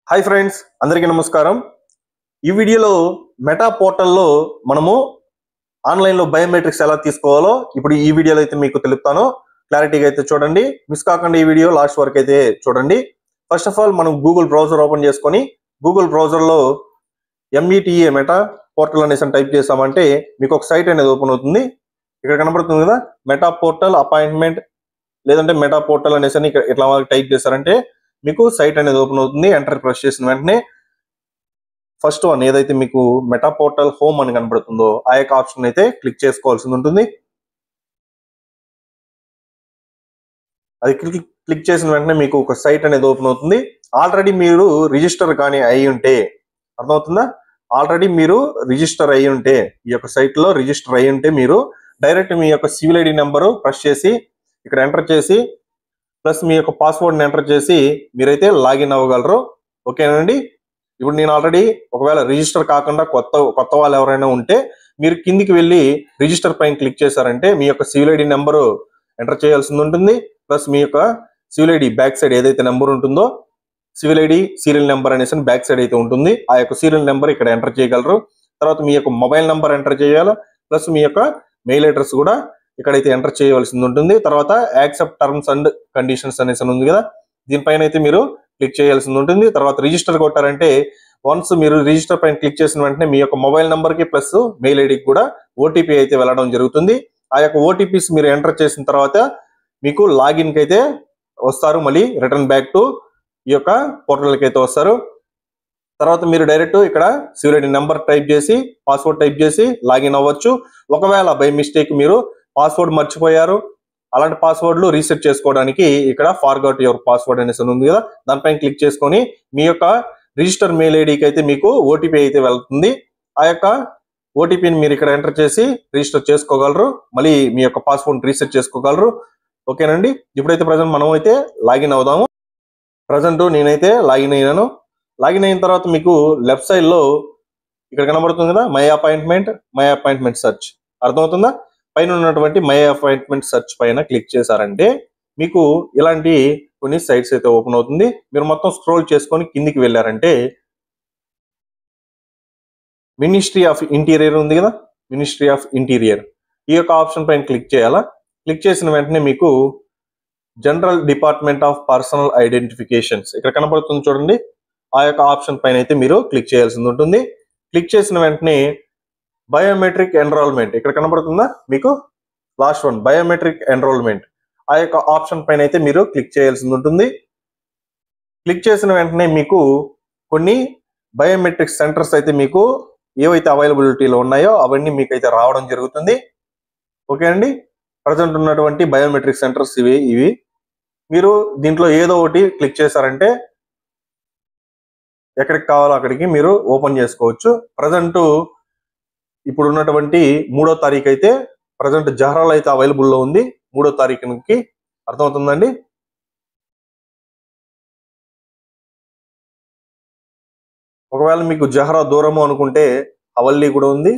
hi friends అందరికీ నమస్కారం ఈ వీడియోలో మెటా పోర్టల్లో మనము ఆన్లైన్లో బయోమెట్రిక్స్ ఎలా తీసుకోవాలో ఇప్పుడు ఈ వీడియోలో అయితే మీకు తెలుపుతాను క్లారిటీగా అయితే చూడండి మిస్ కాకుండా ఈ వీడియో లాస్ట్ వరకు అయితే చూడండి ఫస్ట్ ఆఫ్ ఆల్ మనం గూగుల్ బ్రౌజర్ ఓపెన్ చేసుకొని గూగుల్ బ్రౌజర్లో ఎంఈటిఏ మెటా పోర్టల్ అనేసి టైప్ చేసామంటే మీకు ఒక సైట్ అనేది ఓపెన్ అవుతుంది ఇక్కడ కనబడుతుంది కదా మెటా పోర్టల్ అపాయింట్మెంట్ లేదంటే మెటా పోర్టల్ అనేసి అని ఇక్కడ ఇట్లా టైప్ చేశారంటే మీకు సైట్ అనేది ఓపెన్ అవుతుంది ఎంటర్ ప్రెస్ చేసిన వెంటనే ఫస్ట్ వన్ ఏదైతే మీకు మెటా పోర్టల్ హోమ్ అని కనబడుతుందో ఆ యొక్క ఆప్షన్ అయితే క్లిక్ చేసుకోవాల్సి ఉంటుంది అది క్లిక్ క్లిక్ చేసిన వెంటనే మీకు ఒక సైట్ అనేది ఓపెన్ అవుతుంది ఆల్రెడీ మీరు రిజిస్టర్ కానీ అయి ఉంటే అర్థమవుతుందా ఆల్రెడీ మీరు రిజిస్టర్ అయి ఉంటే ఈ యొక్క సైట్ లో రిజిస్టర్ అయి ఉంటే మీరు డైరెక్ట్ మీ యొక్క సివిల్ ఐడి నెంబరు ప్రెస్ చేసి ఇక్కడ ఎంటర్ చేసి ప్లస్ మీ యొక్క పాస్వర్డ్ని ఎంటర్ చేసి మీరైతే లాగిన్ అవ్వగలరు ఓకేనండి ఇప్పుడు నేను ఆల్రెడీ ఒకవేళ రిజిస్టర్ కాకుండా కొత్త కొత్త వాళ్ళు ఎవరైనా ఉంటే మీరు కిందికి వెళ్ళి రిజిస్టర్ పైన క్లిక్ చేశారంటే మీ యొక్క సివిల్ ఐడి నెంబరు ఎంటర్ చేయాల్సి ఉంటుంది ప్లస్ మీ యొక్క సివిల్ ఐడి బ్యాక్ సైడ్ ఏదైతే నెంబర్ ఉంటుందో సివిల్ ఐడి సీరియల్ నెంబర్ అనేసి బ్యాక్ సైడ్ అయితే ఉంటుంది ఆ యొక్క సీరియల్ నెంబర్ ఇక్కడ ఎంటర్ చేయగలరు తర్వాత మీ యొక్క మొబైల్ నెంబర్ ఎంటర్ చేయాలి ప్లస్ మీ యొక్క మెయిల్ అడ్రస్ కూడా ఇక్కడైతే ఎంటర్ చేయవలసి ఉంటుంది తర్వాత యాక్సెప్ట్ టర్మ్స్ అండ్ కండిషన్స్ అనేసి ఉంది కదా దీనిపైన అయితే మీరు క్లిక్ చేయాల్సి ఉంటుంది తర్వాత రిజిస్టర్ కొట్టారంటే వన్స్ మీరు రిజిస్టర్ పైన క్లిక్ చేసిన వెంటనే మీ యొక్క మొబైల్ నెంబర్ కి ప్లస్ మెయిల్ ఐడికి కూడా ఓటీపీ అయితే వెళ్ళడం జరుగుతుంది ఆ యొక్క ఓటీపీస్ మీరు ఎంటర్ చేసిన తర్వాత మీకు లాగిన్ కి అయితే వస్తారు మళ్ళీ రిటర్న్ బ్యాక్ టు ఈ యొక్క పోర్టల్కి అయితే వస్తారు తర్వాత మీరు డైరెక్ట్ ఇక్కడ సివిల్ ఐడి నెంబర్ టైప్ చేసి పాస్వర్డ్ టైప్ చేసి లాగిన్ అవ్వచ్చు ఒకవేళ బై మిస్టేక్ మీరు పాస్వర్డ్ మర్చిపోయారు అలాంటి పాస్వర్డ్లు రీసెట్ చేసుకోవడానికి ఇక్కడ ఫార్గట్ యువర్ పాస్వర్డ్ అనేసి ఉంది కదా దానిపైన క్లిక్ చేసుకొని మీ యొక్క రిజిస్టర్ మెయిల్ ఐడికి అయితే మీకు ఓటీపీ అయితే వెళ్తుంది ఆ యొక్క ఓటీపీని మీరు ఇక్కడ ఎంటర్ చేసి రిజిస్టర్ చేసుకోగలరు మళ్ళీ మీ యొక్క పాస్వర్డ్ రీసెట్ చేసుకోగలరు ఓకేనండి ఇప్పుడైతే ప్రజెంట్ మనం అయితే లాగిన్ అవుదాము ప్రజెంట్ నేనైతే లాగిన్ అయినాను లాగిన్ అయిన తర్వాత మీకు లెఫ్ట్ సైడ్ లో ఇక్కడ కనబడుతుంది కదా my appointment my appointment search అర్థమవుతుందా పైన ఉన్నటువంటి మై అపాయింట్మెంట్ సెర్చ్ పైన క్లిక్ చేశారంటే మీకు ఇలాంటి కొన్ని సైట్స్ అయితే ఓపెన్ అవుతుంది మీరు మొత్తం స్క్రోల్ చేసుకొని కిందికి వెళ్ళారంటే మినిస్ట్రీ ఆఫ్ ఇంటీరియర్ ఉంది కదా మినిస్ట్రీ ఆఫ్ ఇంటీరియర్ ఈ యొక్క ఆప్షన్ పైన క్లిక్ చేయాలా క్లిక్ చేసిన వెంటనే మీకు general department of personal identifications ఇక్కడ కనబడుతుంది చూడండి ఆ యొక్క ఆప్షన్ పైన అయితే మీరు క్లిక్ చేయాల్సి ఉంటుంది క్లిక్ చేసిన వెంటనే బయోమెట్రిక్ ఎన్రోల్మెంట్ ఇక్కడ కనబడుతుందా మీకు లాస్ట్ వన్ బయోమెట్రిక్ ఎన్రోల్మెంట్ ఆ యొక్క ఆప్షన్ పైన అయితే మీరు క్లిక్ చేయాల్సి ఉంటుంది క్లిక్ చేసిన వెంటనే మీకు కొన్ని బయోమెట్రిక్ సెంటర్స్ అయితే మీకు ఏవైతే అవైలబిలిటీలో ఉన్నాయో అవన్నీ మీకు అయితే రావడం జరుగుతుంది ఓకే అండి ప్రజెంట్ ఉన్నటువంటి బయోమెట్రిక్ సెంటర్స్ ఇవి ఇవి మీరు దీంట్లో ఏదో ఒకటి క్లిక్ చేశారంటే ఎక్కడికి కావాలో అక్కడికి మీరు ఓపెన్ చేసుకోవచ్చు ప్రజెంట్ ఇప్పుడు ఉన్నటువంటి మూడో తారీఖు అయితే ప్రజెంట్ జహరాల్ అయితే అవైలబుల్లో ఉంది మూడో తారీఖుకి అర్థమవుతుందండి ఒకవేళ మీకు జహరా దూరము అనుకుంటే హవల్లీ కూడా ఉంది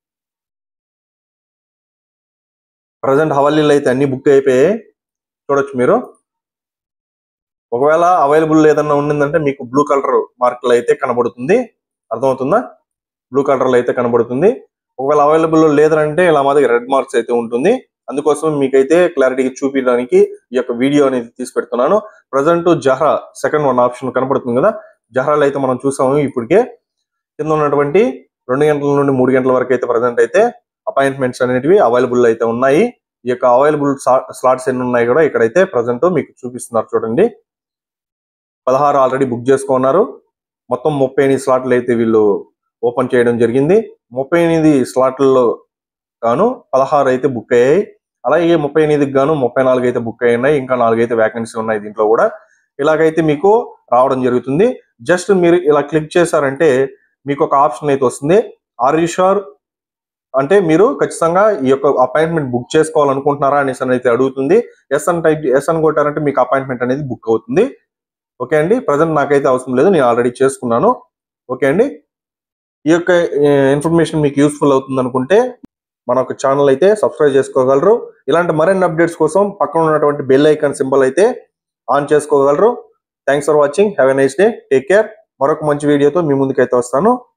ప్రజెంట్ హవల్లీలో అయితే అన్ని బుక్ అయిపోయాయి చూడొచ్చు మీరు ఒకవేళ అవైలబుల్ ఏదన్నా ఉండిందంటే మీకు బ్లూ కలర్ మార్కులు అయితే కనబడుతుంది అర్థమవుతుందా బ్లూ కలర్ అయితే కనబడుతుంది ఒకవేళ అవైలబుల్ లేదంటే ఇలా మా దగ్గర రెడ్ మార్క్స్ అయితే ఉంటుంది అందుకోసం మీకైతే క్లారిటీగా చూపించడానికి ఈ యొక్క వీడియో అనేది తీసి పెడుతున్నాను present Jahra second one option కనబడుతుంది కదా జహ్రాలు అయితే మనం చూసాము ఇప్పటికే కింద ఉన్నటువంటి రెండు గంటల నుండి మూడు గంటల వరకు అయితే ప్రజెంట్ అయితే అపాయింట్మెంట్స్ అనేటివి అవైలబుల్ అయితే ఉన్నాయి ఈ యొక్క అవైలబుల్ స్లాట్స్ ఎన్ని ఉన్నాయి కూడా ఇక్కడైతే ప్రజెంట్ మీకు చూపిస్తున్నారు చూడండి పదహారు ఆల్రెడీ బుక్ చేసుకున్నారు మొత్తం ముప్పై ఎనిమిది స్లాట్లు అయితే వీళ్ళు ఓపెన్ చేయడం జరిగింది ముప్పై ఎనిమిది స్లాట్లలో గాను పదహారు అయితే బుక్ అయ్యాయి అలాగే ముప్పై ఎనిమిదికి గాను ముప్పై నాలుగు అయితే బుక్ అయి ఉన్నాయి ఇంకా నాలుగు అయితే వ్యాకెన్సీ ఉన్నాయి దీంట్లో కూడా ఇలాగైతే మీకు రావడం జరుగుతుంది జస్ట్ మీరు ఇలా క్లిక్ చేశారంటే మీకు ఒక ఆప్షన్ అయితే వస్తుంది ఆర్ యూ షూర్ అంటే మీరు ఖచ్చితంగా ఈ యొక్క అపాయింట్మెంట్ బుక్ చేసుకోవాలనుకుంటున్నారా అనేసి అని అయితే అడుగుతుంది ఎస్ అని టైప్ ఎస్ అని కొట్టారంటే మీకు అపాయింట్మెంట్ అనేది బుక్ అవుతుంది ఓకే అండి ప్రజెంట్ నాకైతే అవసరం లేదు నేను ఆల్రెడీ చేసుకున్నాను ఓకే అండి ఈ యొక్క ఇన్ఫర్మేషన్ మీకు యూస్ఫుల్ అవుతుంది అనుకుంటే మన ఒక ఛానల్ అయితే సబ్స్క్రైబ్ చేసుకోగలరు ఇలాంటి మరిన్ని అప్డేట్స్ కోసం పక్కన ఉన్నటువంటి బెల్ ఐకాన్ సింబల్ అయితే ఆన్ చేసుకోగలరు thanks for watching have a nice day take care మరొక మంచి వీడియోతో మీ ముందుకైతే వస్తాను